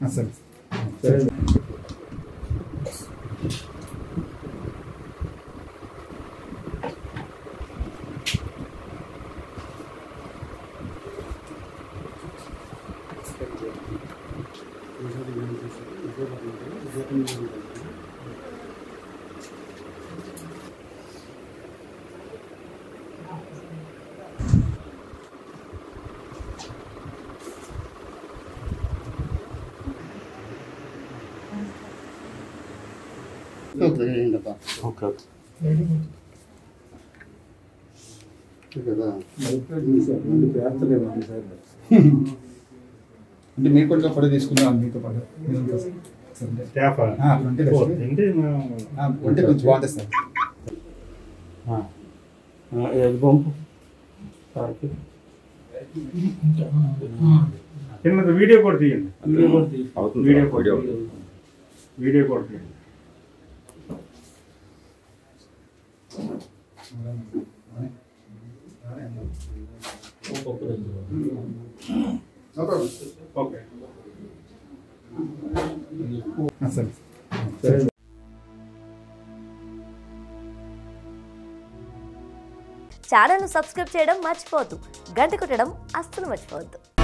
సరే ఓకే అంటే మీరు కూడా ఫోటో తీసుకుందాం మీతో పాటు మీరంతా సరే. స్టాఫ్ ఆ, అట్లా ఉంటే బెస్ట్. అంటే ఆ, ఉంటే కొంచెం బాగుంటుంది సార్ ఏది పంపు సార్కి చిన్నది వీడియో కూడా తీయండి వీడియో కూడా వీడియో కూడా తీయండి ఓకే ఆ, సరే ఛానల్ను సబ్స్క్రైబ్ చేయడం మర్చిపోవద్దు గంట కొట్టడం అస్సలు మర్చిపోవద్దు